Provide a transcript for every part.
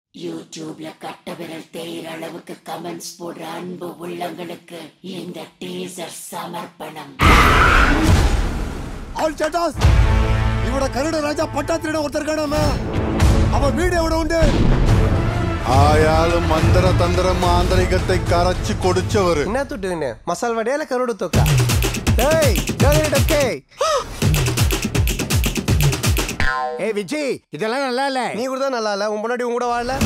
யூடியூப்ல கட்ட விரல் தேயிற அளவுக்கு கமெண்ட்ஸ் போடுற அன்பு உள்ளங்களுக்கு இந்த டீசர் சமர்ப்பணம் ஆல் சேட்டாஸ் இவட கருட ராஜா பட்டாத்திரிட ஒருத்தர் காணாம அவன் வீடு எവിടെ உண்டு ആയാലും മന്ത്രതന്ത്ര മാന്ത്രികത്തെ കറച്ചു കൊടുച്ചവർ என்ன துட்டுன்னு மசால் வடையால கருடு தொக்கா டேய் ஜோதிரி டக்கே ஏய் விஜய் இதெல்லாம் நல்லா இல்ல நீ கூட தான் நல்லா இல்ல உன் முன்னாடி உன் கூட வாழல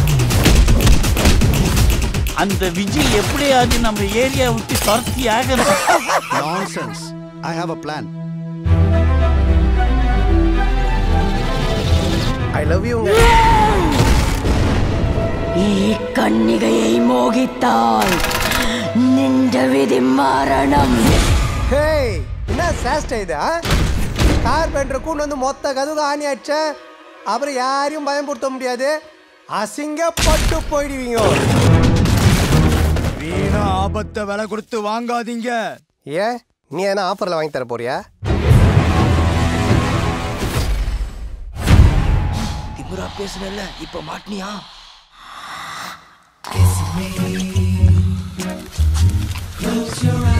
அந்த விஜய் எப்படியாவது நம்ம ஏரியா விட்டு துரத்தி ஆகணும் nonsense I have a plan I love யூங்க ഈ കണ്ണികയെ മോഹിത്താൽ നിന്റെ വിധി മരണം ஹேய் என்ன சேஷ்ட இது ஆ கார்பெண்டர் கூண்டு வந்து மொத்த கதுகு ஆணி அடிச்ச அப்புறம் யாரையும் பயன்படுத்த முடியாது அசிங்கப்பட்டு போயிடுவீங்க வீணா ஆபத்தை விலை கொடுத்து வாங்காதீங்க ஏன் நீ என்ன ஆஃபரில் வாங்கி தர போறியா திமுறா பேசுனல இப்ப மாட்டினியா Close your